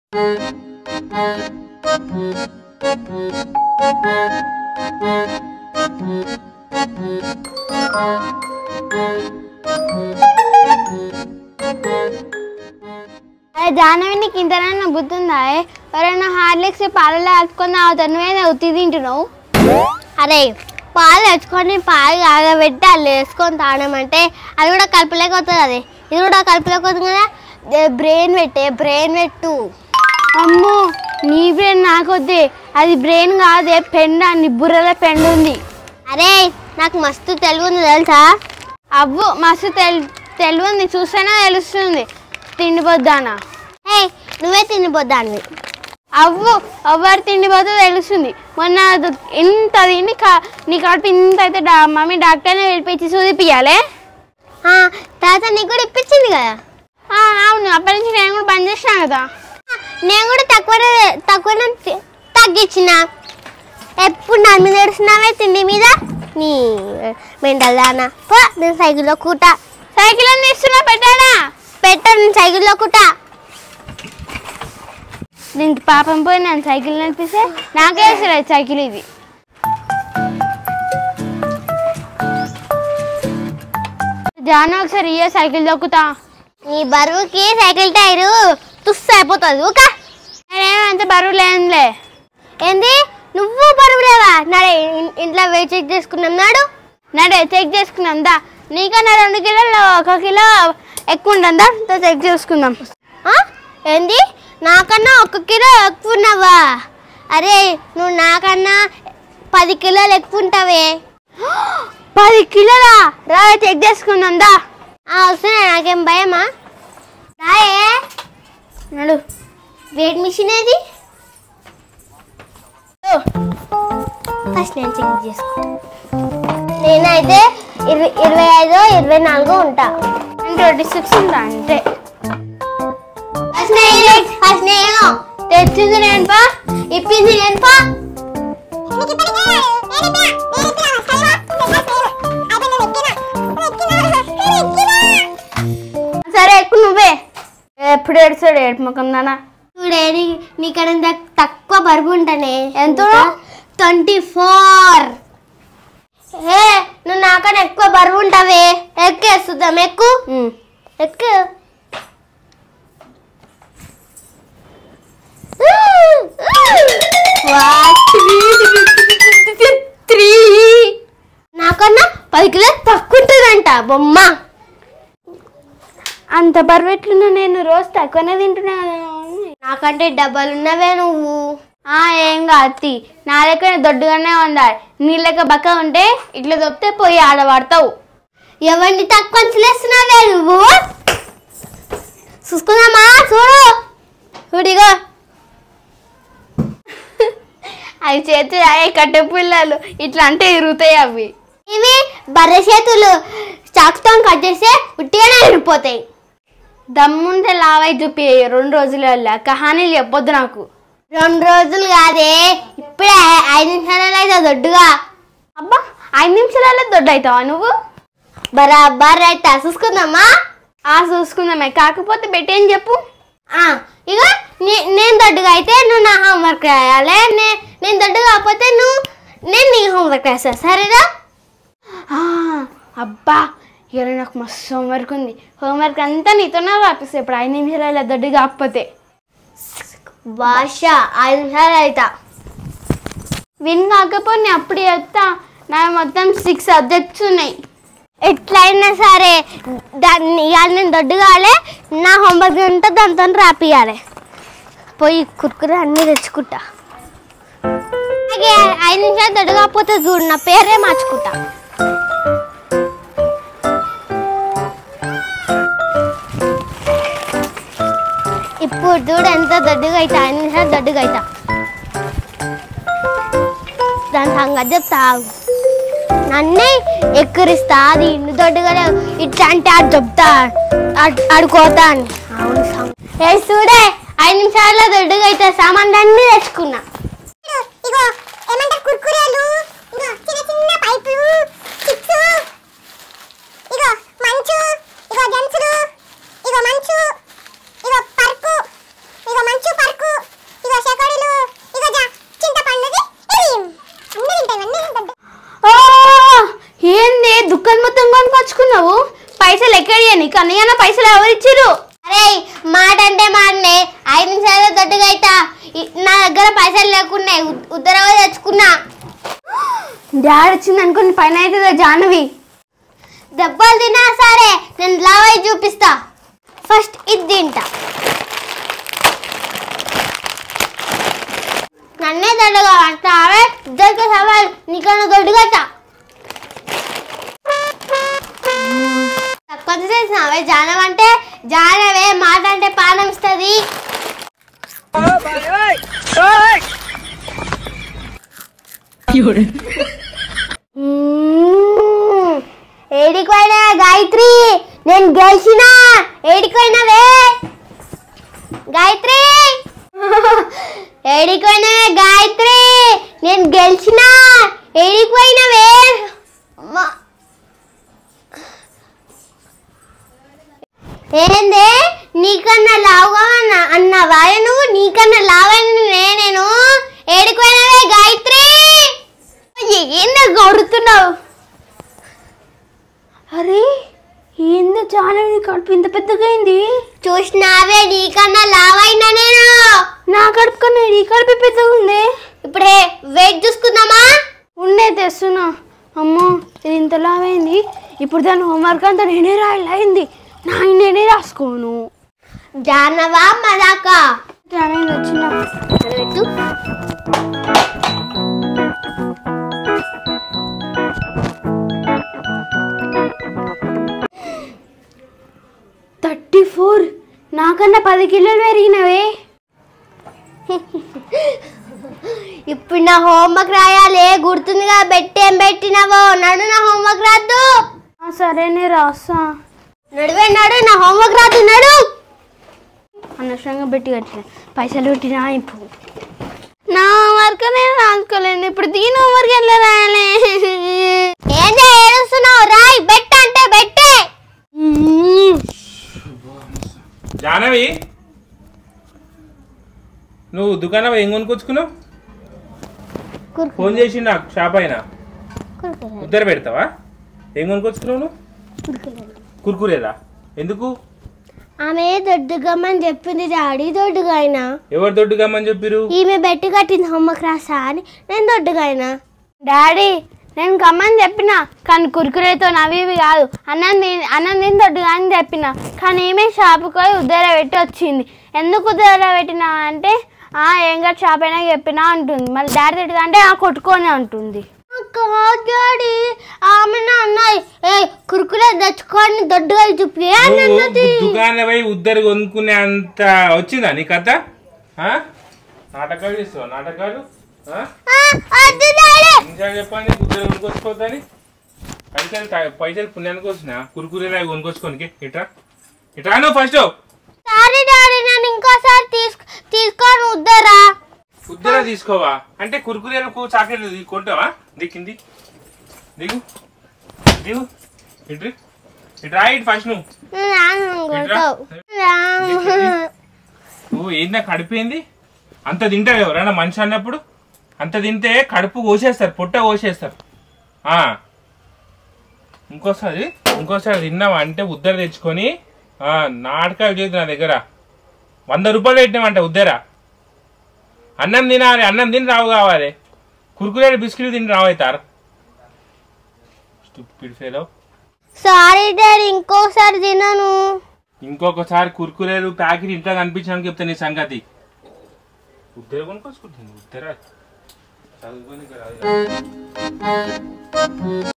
అరే జాహ్నవి నీకు ఇంతనన్నా బుద్ధి ఉందా ఎవరైనా హార్లిక్స్ పాలలో కలుపుకొని తాగుతారు నువ్వేనా ఉత్తి తింటున్నావు అరే పాలు తెచ్చుకొని పాలు కాగబెట్టి అల్లు వేసుకొని తాగడమంటే అది కూడా కలపలేకపోతుంది అది ఇది కూడా కలపలేకపోతుంది కదా బ్రెయిన్ పెట్టే బ్రెయిన్ పెట్టు అమ్మో నీ బ్రెయిన్ నాకొద్దే అది బ్రెయిన్ కాదే పెండ నీ బుర్రలో పెండు ఉంది అరే నాకు మస్తు తెలుగు ఉంది తెలుసా అవ్వు మస్తు తెల్ తెలియంది చూస్తేనే తెలుస్తుంది తిండిపోద్దానా హే నువ్వే తినిపోద్దాన్ని అవ్వు ఎవరు తిండిపోతే తెలుస్తుంది మొన్న అది ఇంత తిని కా- నీ కడుపు ఇంత అయితే డా మమ్మీ డాక్టర్ని పిలిపించి చూపియాలే తాత నీకు కూడా ఇప్పించింది కదా ఆ, అవును అప్పటి నుంచి నేను కూడా బంద్ చేసినా కదా నేను కూడా తక్కువ తక్కువ తగ్గించిన ఎప్పుడు నా మీద ఏడుస్తున్నావే తిండి మీద నీ మెంటల్ దానా పో నేను సైకిల్లో కూట సైకిల్ అని తీస్తున్నా పెట్టానా పెట్టు నేను సైకిల్లో కూట దీనికి పాపం పోయి నేను సైకిల్ నడిపిస్తే నాకే అసలు సైకిల్ ఇది జాను ఒకసారి ఇయ్య సైకిల్ దొక్కుతా నీ బరువుకి సైకిల్ టైరు తుస్సు అయిపోతుంది ఊక నేనేమంత బరువు లేనులే ఏంది నువ్వు బరువు లేవా నాడే ఇన్- ఇంట్లో వెయిట్ చెక్ చేసుకున్నాం నాడు నడే చెక్ చేసుకుందాం దా నీకన్నా రెండు కిలోలు ఒక కిలో ఎక్కువ ఉంటుందా దా చెక్ చేసుకుందాం ఆ? ఏంది నాకన్నా ఒక కిలో ఎక్కువ ఉన్నావా అరే నువ్వు నాకన్నా పది కిలోలు ఎక్కువ ఉంటావే పది కిలోలా రా చెక్ చేసుకుందాం దా ఆ, వస్తున్నా నాకేం భయమా రాయే నడు వెయిట్ మిషన్ ఏది ఫస్ట్ నేను చెక్ చేసుకో నేనైతే ఇరవై ఇరవై ఐదు ఇరవై నాలుగు ఉంటా ట్వంటీ సిక్స్ ఉందా అంటే ఫస్ట్ నేను ఫస్ట్ నేను తెచ్చింది నేను పా ఇప్పింది నేను పా సరే ఎక్కువ నువ్వే ఎప్పుడు ఏడుస్తాడు ఏడు ముఖం నాన్న చూడే నీ- నీకన్నా తక్- తక్కువ బరువు ఉంటానే ఎంత? ట్వంటీ ఫోర్ ఏ నువ్వు నాకన్నా ఎక్కువ బరువు ఉంటావే ఎక్కేస్తుందాం ఎక్కువ ఎక్కు త్రీ నాకన్నా పది కిలో తక్కువ ఉంటుందంట బొమ్మ అంత బరువు ఎట్లున్నా నేను రోజు తక్కువనే తింటున్నా కదా నాకంటే డబ్బాలు ఉన్నవే నువ్వు ఆ ఏం కాదు తీ. నా లెక్క దొడ్డుగానే ఉండాలి నీ లెక్క బక్క ఉంటే ఇట్లా దొప్పితే పోయి ఆడబడతావు ఎవరిని తక్కువ అంచలేస్తున్నావే నువ్వు చూసుకుందామా చూడు చూడిగో అవి చేతి అయ్యే కట్టె పిల్లలు ఇట్లా అంటే ఇరుగుతాయి అవి ఇవి బర్రె చేతులు చాకుతో కట్ చేస్తే ఉట్టిగానే విడిపోతాయి దమ్ముంటే లావై చూపి రెండు రోజుల కహానీలు చెప్పొద్దు నాకు రెండు రోజులు కాదే ఇప్పుడే ఐదు నిమిషాలలో అయితే దొడ్డుగా అబ్బా ఐదు నిమిషాలలో దొడ్డు అవుతావా నువ్వు బరాబర్ అయితే చూసుకుందామా ఆ చూసుకుందామే కాకపోతే పెట్టి ఏం చెప్పు ఆ, ఇగో నే- నేను దొడ్డుగా అయితే నువ్వు నా హోంవర్క్ రాయాలి నే- నేను దొడ్డుగా కాకపోతే నువ్వు నేను నీ హోంవర్క్ రాస్తా సరేనా ఆ, అబ్బా ఇవాళ నాకు మస్తు హోంవర్క్ ఉంది హోంవర్క్ అంతా నీతోనే రాపిస్తా ఇప్పుడు ఐదు నిమిషాలలో దొడ్డు కాకపోతే భాష ఐదు నిమిషాలు అవుతా విన్ కాకపోతే నేను అప్పుడు చెప్తా నా మొత్తం సిక్స్ సబ్జెక్ట్స్ ఉన్నాయి ఎట్లయినా సరే దాన్ని ఇవాళ నేను దొడ్డు కావాలి నా హోంవర్క్ ఉంటే దాంతో రాపియాలి పోయి కుర్కురే అన్నీ తెచ్చుకుంటా అలాగే ఐదు నిమిషాలు దొడ్డు కాకపోతే చూడు నా పేరే మార్చుకుంటా ఇప్పుడు చూడు ఎంత దొడ్డుగా అవుతా ఐదు నిమిషాలు దొడ్డుగా అవుతా దాని సంగతి చెప్తా ఆగు. నన్నే ఎక్కిరిస్తా అది ఇన్ని దొడ్డుగా లేవు. ఇట్లా అంటే అది చెప్తా అడ్- ఆడుకోతా అని అవును సం- ఏ చూడే ఐదు నిమిషాల్లో దొడ్డుగా అయితే సామాన్లు అన్నీ తెచ్చుకున్నా ఇగో ఏమంటారు కుర్కురేలు ఇగో చిన్న చిన్న పైపులు చిప్స్ ఇగో మంచు ఇగో జెంట్స్లు ఇగో మంచు ఇగో పర్కు ఇగో మంచు పర్కు వచ్చుకున్నావు పైసలు ఎక్కడియా నీకు అన్నయ్య పైసలు ఎవరు ఇచ్చిర్రు అరే మాట అంటే మాటనే ఐదు నిమిషాలు దొడ్డుగా అయితా ఇ- నా దగ్గర పైసలు లేకున్నాయి ఉ- ఉత్తరవ తెచ్చుకున్నా డాడీ వచ్చింది అనుకుని పైన అవుతుందా జాహ్నవి దెబ్బలు తిన్నా సరే నేను లావై చూపిస్తా ఫస్ట్ ఇది తింటా నన్నే దొడ్డుగా అంటావే ఇద్దరికి సవాల్ నీకన్నా దొడ్డుగట తక్కువ చేసినావే జానం అంటే జానవే మాట అంటే పానం ఇస్తుంది ఏడికి పోయినా గాయత్రి నేను గెలిచిన ఏడికి పోయినవే గాయత్రి ఏడికి పోయినా గాయత్రి నేను గెలిచిన ఏడికి పోయినవే అమ్మా. ఏందే నీకన్నా లావుగా అన్న- అన్నావా నువ్వు నీకన్నా లావని నేను ఏడికి పోయినవే గాయత్రి ఏందో గౌరుతున్నావు అరే ఏందో జాహ్నవి కడుపు ఇంత పెద్దగా అయింది చూసినావే నీకన్నా లావైనా నేను నా కడుపు కన్నా ఈ కడుపు పెద్దగా ఉంది ఇప్పుడే వెయిట్ చూసుకుందామా ఉండే తెస్తున్నా అమ్మో ఇది ఇంత లావైంది ఇప్పుడు దాని హోంవర్క్ అంతా నేనే రాయలైంది నా నేనే రాసుకోను జానవా మదాకా జాహ్నవి వచ్చిన పెట్టు థర్టీ ఫోర్ నాకన్నా పది కిలోలు పెరిగినవే ఇప్పుడు నా హోంవర్క్ రాయాలి గుర్తుందిగా పెట్టేం పెట్టినావో నడు నా హోంవర్క్ రాద్దు ఆ, సరేనే రాస్తా నడువే నడు నా హోంవర్క్ రాదు నడు అనవసరంగా పెట్టి కట్టిన పైసలు పెట్టినా ఇప్పుడు నా వర్క్ నేను రాసుకోలేదు ఇప్పుడు దీని హోంవర్క్ ఎట్లా రాయాలి ఏందే ఏడుస్తున్నావు రాయ్ బెట్ అంటే బెట్టే జానవి నువ్వు దుకాణం ఏం కొనుక్కొచ్చుకున్నావు ఫోన్ చేసి నాకు షాప్ అయినా ఉద్దర పెడతావా ఏం కొనుక్కొచ్చుకున్నావు నువ్వు కుర్కురేదా ఎందుకు ఆమె దొడ్డుగమ్మని చెప్పింది డాడీ దొడ్డుగా అయినా ఎవరు దొడ్డుగమ్మని చెప్పిరు ఈమె బెట్టు కట్టింది హోంవర్క్ రాసా అని నేను దొడ్డుగా అయినా డాడీ నేను గమ్మని చెప్పిన కానీ కురుకురేతో నవి ఇవి కాదు అన్నం తిని అన్నం తిని దొడ్డుగా అని చెప్పిన కానీ ఏమే షాపుకి పోయి ఉద్దర పెట్టి వచ్చింది ఎందుకు ఉద్దర పెట్టినా అంటే ఆ ఏం కాదు షాప్ అయినా చెప్పినా అంటుంది మళ్ళీ డాడీ తిట్టుగా అంటే ఆ కొట్టుకొని అంటుంది కాదు డాడీ ఆమె అన్నది ఏ కురుకులే తెచ్చుకొని దొడ్డుగా చూపి అని నువ్వు అన్నది దుకాణం పోయి ఉద్దరు కొనుక్కునే అంత వచ్చిందా నీ కథ ఆ? నాటకాలు చేస్తావా నాటకాలు ఆ? ఆ, వద్దు డాడీ నిజాలు చెప్పండి ఉద్దరు కొనుక్కొచ్చుకోవద్దని పైసలు తా- పైసలు పుణ్యానికి వచ్చిన కురుకురేలా కొనుక్కొచ్చుకోనికి ఇట్రా ఇట్రా నువ్వు ఫస్ట్ సారీ డాడీ నేను ఇంకోసారి తీసుకు తీసుకొని వద్దరా ఉద్దర తీసుకోవా అంటే కురుకురేలకు చాక్లెట్లు తీ- కొంటావా దిక్కింది దిగు దిగు ఇటు ఇటు రా ఇటు ఫస్ట్ నువ్వు కొడతావు నువ్వు ఏందా కడిపోయింది అంత తింటారు ఎవరైనా మనిషి అన్నప్పుడు అంత తింటే కడుపు కోసేస్తారు పొట్ట కోసేస్తారు ఆ. ఇంకోసారి ఇంకోసారి తిన్నావా అంటే ఉద్దర తెచ్చుకొని ఆ, నాటకాలు చేయదు నా దగ్గర వంద రూపాయలు పెట్టినామంట ఉద్దర అన్నం తినాలి అన్నం తిని రావు కావాలి కురుకురే బిస్కెట్ తిని రావైతారు స్టూపిడ్ ఫెలో సారీ డాడీ ఇంకోసారి తినను ఇంకొకసారి కుర్కురేలు ప్యాకెట్ ఇంట్లో కనిపించడానికి చెప్తే నీ సంగతి ఉద్దర కొనుక్కొచ్చుకుంటుంది ఉద్దర చదువుకొని